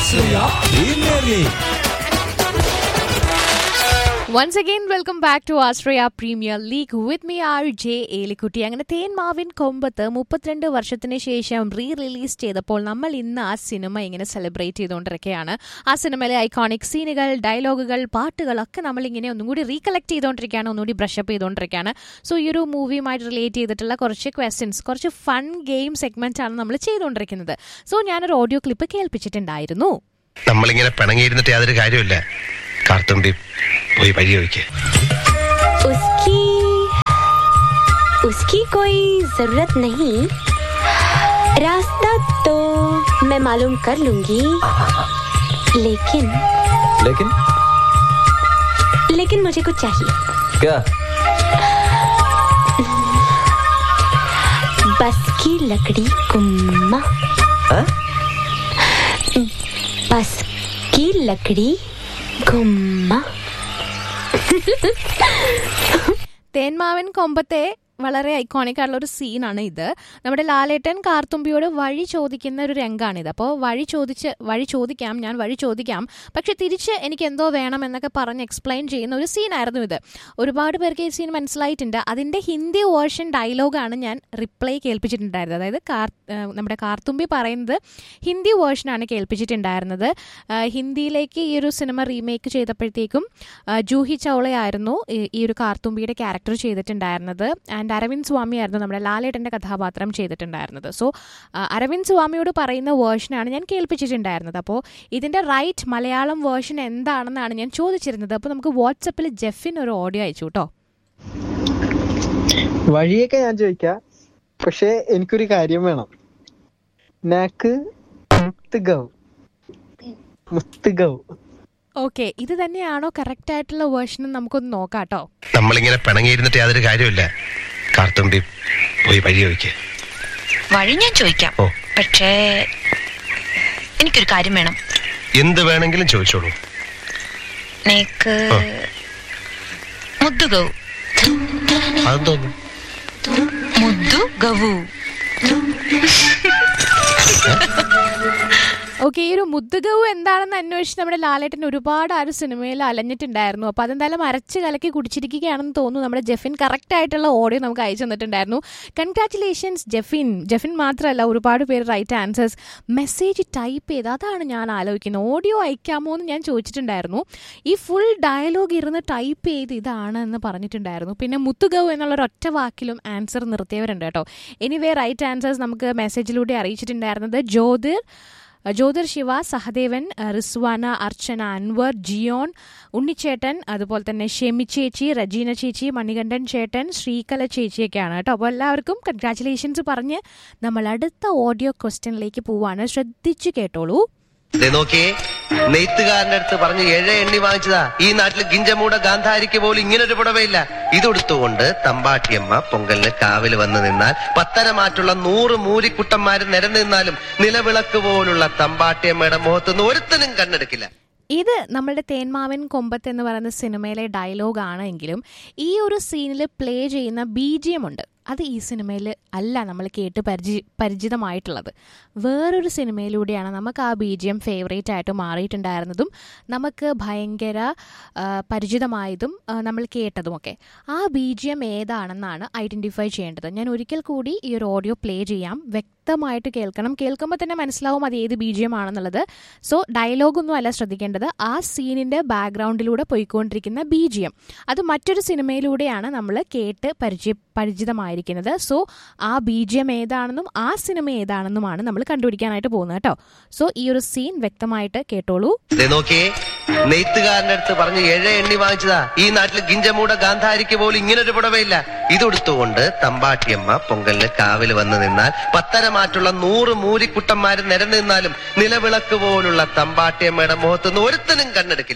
Austria Premier League. Once again welcome back to Australia premier league with me R J Elikutty അങ്ങനെ തേന്മാവിൻ കൊമ്പത്ത് മുപ്പത്തിരണ്ട് വർഷത്തിന് ശേഷം റീ റിലീസ് ചെയ്തപ്പോൾ നമ്മൾ ഇന്ന് ആ സിനിമ ഇങ്ങനെ സെലിബ്രേറ്റ് ചെയ്തുകൊണ്ടിരിക്കുകയാണ് ആ സിനിമയിലെ ഐക്കോണിക് സീനുകൾ ഡയലോഗുകൾ പാട്ടുകളൊക്കെ നമ്മൾ ഇങ്ങനെ ഒന്നും കൂടി റീകളക്ട് ചെയ്തുകൊണ്ടിരിക്കുകയാണ് ഒന്നുകൂടി ബ്രഷപ്പ് ചെയ്തുകൊണ്ടിരിക്കുകയാണ് സോ ഈ ഒരു മൂവിയുമായിട്ട് റിലേറ്റ് ചെയ്തിട്ടുള്ള കുറച്ച് ക്വസ്റ്റ്യൻസ് കുറച്ച് ഫൺ ഗെയിം സെഗ്മെന്റ് ആണ് നമ്മൾ ചെയ്തുകൊണ്ടിരിക്കുന്നത് സോ ഞാനൊരു ഓഡിയോ ക്ലിപ്പ് കേൾപ്പിച്ചിട്ടുണ്ടായിരുന്നു നമ്മളിങ്ങനെ പിണങ്ങിയിരുന്നിട്ട് യാതൊരു കാര്യമില്ല കാർത്തുമ്പി പോയി വഴി ചോദിക്കുക उसकी उसकी कोई जरूरत नहीं रास्ता तो मैं मालूम कर लूंगी लेकिन लेकिन लेकिन मुझे कुछ चाहिए क्या बस की लकड़ी गुम्मा हाँ? बस की लकड़ी गुम्मा തേന്മാവൻ കൊമ്പത്തെ വളരെ ഐക്കോണിക് ആയിട്ടുള്ള ഒരു സീനാണ് ഇത് നമ്മുടെ ലാലേട്ടൻ കാർത്തുമ്പിയോട് വഴി ചോദിക്കുന്ന ഒരു രംഗാണിത് അപ്പോൾ വഴി ചോദിച്ച് വഴി ചോദിക്കാം ഞാൻ വഴി ചോദിക്കാം പക്ഷെ തിരിച്ച് എനിക്ക് എന്തോ വേണം എന്നൊക്കെ പറഞ്ഞ് എക്സ്പ്ലെയിൻ ചെയ്യുന്ന ഒരു സീനായിരുന്നു ഇത് ഒരുപാട് പേർക്ക് ഈ സീൻ മനസ്സിലായിട്ടുണ്ട് അതിൻ്റെ ഹിന്ദി വേർഷൻ ഡയലോഗാണ് ഞാൻ റിപ്ലൈ കേൾപ്പിച്ചിട്ടുണ്ടായിരുന്നത് അതായത് കാർ ഏഹ് നമ്മുടെ കാർത്തുമ്പി പറയുന്നത് ഹിന്ദി വേർഷനാണ് കേൾപ്പിച്ചിട്ടുണ്ടായിരുന്നത് ഏഹ് ഹിന്ദിയിലേക്ക് ഈ ഒരു സിനിമ റീമേക്ക് ചെയ്തപ്പോഴത്തേക്കും ആ, ജൂഹി ചൗളയായിരുന്നു ഈ- ഈ ഒരു കാർത്തുമ്പിയുടെ ക്യാരക്ടർ ചെയ്തിട്ടുണ്ടായിരുന്നത് ആൻഡ് അരവിന്ദ് സ്വാമി ആയിരുന്നു നമ്മുടെ ലാലേട്ടൻ്റെ കഥാപാത്രം ചെയ്തിട്ടുണ്ടായിരുന്നത് സോ ആ, അരവിന്ദ് സ്വാമിയോട് പറയുന്ന വേർഷനാണ് ഞാൻ കേൾപ്പിച്ചിട്ടുണ്ടായിരുന്നത് അപ്പോൾ ഇതിൻ്റെ റൈറ്റ് മലയാളം വേർഷൻ എന്താണെന്നാണ് ഞാൻ ചോദിച്ചിരുന്നത് അപ്പോൾ നമുക്ക് വാട്സപ്പിൽ ജെഫിൻ ഒരു ഓഡിയോ അയച്ചു കേട്ടോ വഴിയൊക്കെ ഞാൻ ചോദിക്കാം പക്ഷെ എനിക്കൊരു കാര്യം വേണം നാക്ക് മുത്തുഗവ് മുത്തുഗവ് ഓക്കെ ഇത് തന്നെയാണോ കറക്റ്റ് ആയിട്ടുള്ള വേർഷൻ നമുക്കൊന്ന് നോക്കാം കേട്ടോ നമ്മളിങ്ങനെ പിണങ്ങിയിരുന്നിട്ട് യാതൊരു കാര്യമില്ല കാർത്തുമ്പി പോയി വഴി ചോദിക്കുക വഴി ഞാൻ ചോദിക്കാം ഓ. പക്ഷേ എനിക്കൊരു കാര്യം വേണം എന്ത് വേണമെങ്കിലും ചോദിച്ചോളൂ നേക്ക് ആ. മുദ്ദു ഗൗ അതെന്തോന്നു മുദ്ദു ഗവു ഓക്കെ ഈ ഒരു മുദ്ദഗവ് എന്താണെന്ന് അന്വേഷിച്ച് നമ്മുടെ ലാലേട്ടൻ ഒരുപാട് ആ ഒരു സിനിമയിൽ അലഞ്ഞിട്ടുണ്ടായിരുന്നു അപ്പോൾ അതെന്തായാലും അരച്ച് കലക്കി കുടിച്ചിരിക്കുകയാണെന്ന് തോന്നുന്നു നമ്മുടെ ജെഫിൻ കറക്റ്റ് ആയിട്ടുള്ള ഓഡിയോ നമുക്ക് അയച്ചു തന്നിട്ടുണ്ടായിരുന്നു കൺഗ്രാറ്റുലേഷൻസ് ജെഫിൻ ജെഫിൻ മാത്രമല്ല ഒരുപാട് പേര് റൈറ്റ് ആൻസേഴ്സ് മെസ്സേജ് ടൈപ്പ് ചെയ്ത് അതാണ് ഞാൻ ആലോചിക്കുന്നത് ഓഡിയോ അയക്കാമോ എന്ന് ഞാൻ ചോദിച്ചിട്ടുണ്ടായിരുന്നു ഈ ഫുൾ ഡയലോഗ് ഇരുന്ന് ടൈപ്പ് ചെയ്ത് ഇതാണ് എന്ന് പറഞ്ഞിട്ടുണ്ടായിരുന്നു പിന്നെ മുത്തുഗവ് എന്നുള്ള ഒരു ഒറ്റ വാക്കിലും ആൻസർ നിർത്തിയവരുണ്ട് കേട്ടോ എനിവേ റൈറ്റ് ആൻസേഴ്സ് നമുക്ക് മെസ്സേജിലൂടെ അറിയിച്ചിട്ടുണ്ടായിരുന്നത് ജ്യോതിർ ജ്യോതിർ ശിവ സഹദേവൻ റിസ്വാന അർച്ചന അൻവർ ജിയോൺ ഉണ്ണിച്ചേട്ടൻ അതുപോലെ തന്നെ ഷെമി ചേച്ചി റജീന ചേച്ചി മണികണ്ഠൻ ചേട്ടൻ ശ്രീകല ചേച്ചിയൊക്കെയാണ് കേട്ടോ അപ്പോൾ എല്ലാവർക്കും കൺഗ്രാറ്റുലേഷൻസ് പറഞ്ഞ് നമ്മൾ അടുത്ത ഓഡിയോ ക്വസ്റ്റ്യനിലേക്ക് പോവാണ് ശ്രദ്ധിച്ചു കേട്ടോളൂ ദേ നോക്കിയേ നെയ്ത്തുകാരന്റെ അടുത്ത് പറഞ്ഞ് ഏഴ് എണ്ണി വാങ്ങിച്ചതാ ഈ നാട്ടിൽ ഗിഞ്ചമൂട ഗാന്ധാരിക്ക് പോലും ഇങ്ങനൊരു പുടവയില്ല ഇതെടുത്തുകൊണ്ട് തമ്പാട്ടിയമ്മ പൊങ്കലിന് കാവിൽ വന്ന് നിന്നാൽ പത്തര മാറ്റുള്ള നൂറ് മൂരിക്കുട്ടന്മാര് നിരന്നു നിന്നാലും നിലവിളക്ക് പോലുള്ള തമ്പാട്ടിയമ്മയുടെ മുഖത്തുനിന്ന് ഒരുത്തനും കണ്ണെടുക്കില്ല ഇത് നമ്മളുടെ തേന്മാവൻ കൊമ്പത്ത് എന്ന് പറയുന്ന സിനിമയിലെ ഡയലോഗ് ആണെങ്കിലും ഈ ഒരു സീനിൽ പ്ലേ ചെയ്യുന്ന ബി ജി എം ഉണ്ട് അത് ഈ സിനിമയിൽ അല്ല നമ്മൾ കേട്ട് പരിചി പരിചിതമായിട്ടുള്ളത് വേറൊരു സിനിമയിലൂടെയാണ് നമുക്ക് ആ ബി ജി എം ഫേവറേറ്റ് ആയിട്ട് മാറിയിട്ടുണ്ടായിരുന്നതും നമുക്ക് ഭയങ്കര ആ, പരിചിതമായതും ആ, നമ്മൾ കേട്ടതുമൊക്കെ ആ ബി ജി എം ഏതാണെന്നാണ് ഐഡൻറ്റിഫൈ ചെയ്യേണ്ടത് ഞാൻ ഒരിക്കൽ കൂടി ഈ ഒരു ഓഡിയോ പ്ലേ ചെയ്യാം വ്യക്തമായിട്ട് കേൾക്കണം കേൾക്കുമ്പോൾ തന്നെ മനസ്സിലാവും അത് ഏത് ബി ജി എം ആണെന്നുള്ളത് സോ ഡയലോഗൊന്നും അല്ല ശ്രദ്ധിക്കേണ്ടത് ആ സീനിൻ്റെ ബാക്ക്ഗ്രൗണ്ടിലൂടെ പോയിക്കൊണ്ടിരിക്കുന്ന ബി ജി എം അത് മറ്റൊരു സിനിമയിലൂടെയാണ് നമ്മൾ കേട്ട് പരിചയ പരിചിതമായിരിക്കുന്നത് സോ ആ ബി ജി എം ഏതാണെന്നും ആ സിനിമ ഏതാണെന്നുമാണ് നമ്മൾ കണ്ടുപിടിക്കാനായിട്ട് പോകുന്നത് കേട്ടോ സോ ഈ ഒരു സീൻ വ്യക്തമായിട്ട് കേട്ടോളൂ ദേ നോക്കിയേ നെയ്ത്തുകാരന്റെ അടുത്ത് പറഞ്ഞ് ഏഴ് എണ്ണി വാങ്ങിച്ചതാ ഈ നാട്ടിൽ ഗിഞ്ചമൂട ഗാന്ധാരിക്ക് പോലും ഇങ്ങനൊരു പുടവയില്ല ഇതെടുത്തുകൊണ്ട് തമ്പാട്ടിയമ്മ പൊങ്കലിന് കാവിൽ വന്ന് നിന്നാൽ പത്തര മാറ്റുള്ള നൂറ് മൂരിക്കുട്ടന്മാര് നിരന്നു നിന്നാലും നിലവിളക്ക് പോലുള്ള തമ്പാട്ടിയമ്മയുടെ മുഖത്തുനിന്ന് ഒരുത്തനും കണ്ണെടുക്കില്ല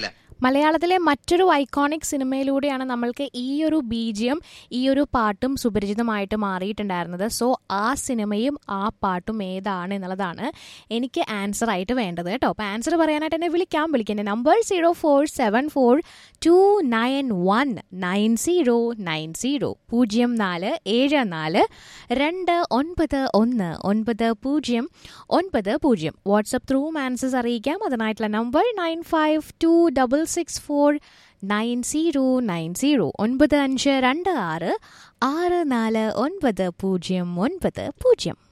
മലയാളത്തിലെ മറ്റൊരു ഐക്കോണിക് സിനിമയിലൂടെയാണ് നമ്മൾക്ക് ഈ ഒരു ബീജിയം ഈ ഒരു പാട്ടും സുപരിചിതമായിട്ട് മാറിയിട്ടുണ്ടായിരുന്നത് സോ ആ സിനിമയും ആ പാട്ടും ഏതാണ് എന്നുള്ളതാണ് എനിക്ക് ആൻസർ ആയിട്ട് വേണ്ടത് കേട്ടോ അപ്പോൾ ആൻസർ പറയാനായിട്ട് എന്നെ വിളിക്കാം വിളിക്കേണ്ട number zero four seven four two nine one nine zero nine zero പൂജ്യം നാല് ഏഴ് നാല് രണ്ട് ഒൻപത് ഒന്ന് ഒൻപത് പൂജ്യം ഒൻപത് പൂജ്യം വാട്സപ്പ് ത്രൂ ആൻസേഴ്സ് അറിയിക്കാം അതിനായിട്ടുള്ള number nine five two double six four nine zero nine zero ഒൻപത് അഞ്ച് രണ്ട് ആറ് ആറ് നാല് ഒൻപത് പൂജ്യം ഒൻപത് പൂജ്യം